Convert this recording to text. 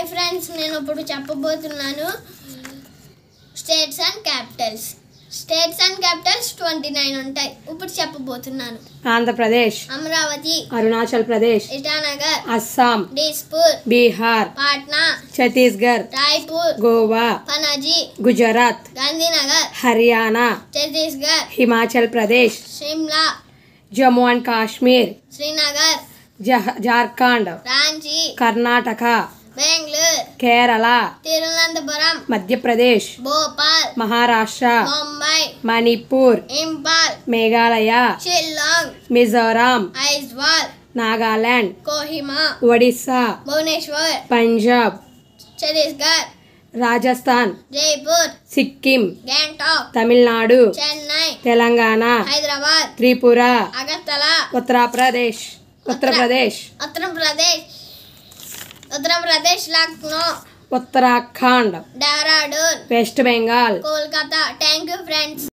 hi friends నేను ఇప్పుడు చెప్పబోతున్నాను states and capitals states and capitals twenty nine ఉంటాయి ఇప్పుడు చెప్పబోతున్నాను ఆంధ్రప్రదేశ్ అమరావతి అరుణాచల్ ప్రదేశ్ ఇటానగర్ అస్సాం డిస్పూర్ బీహార్ పాట్నా ఛత్తీస్గఢ్ రాయ్పూర్ గోవా పనాజీ గుజరాత్ గాంధీనగర్ హర్యానా ఛత్తీస్గఢ్ హిమాచల్ ప్రదేశ్ షిమ్లా జమ్మూ అండ్ కాశ్మీర్ శ్రీనగర్ జహ- Jharkhand Ranchi Karnataka Bengaluru Kerala Thiruvananthapuram Madhya Pradesh Bhopal Maharashtra Mumbai Manipur Imphal Meghalaya Shillong Mizoram Aizawl Nagaland Kohima Odisha Bhubaneswar Punjab Chhattisgarh Rajasthan Jaipur Sikkim Gangtok Tamil Nadu Chennai Telangana Hyderabad Tripura Agartala Uttar Pradesh Uttar Pradesh Uttar Pradesh Uttar Pradesh Lucknow Uttarakhand Dehradun west Bengal Kolkata thank you friends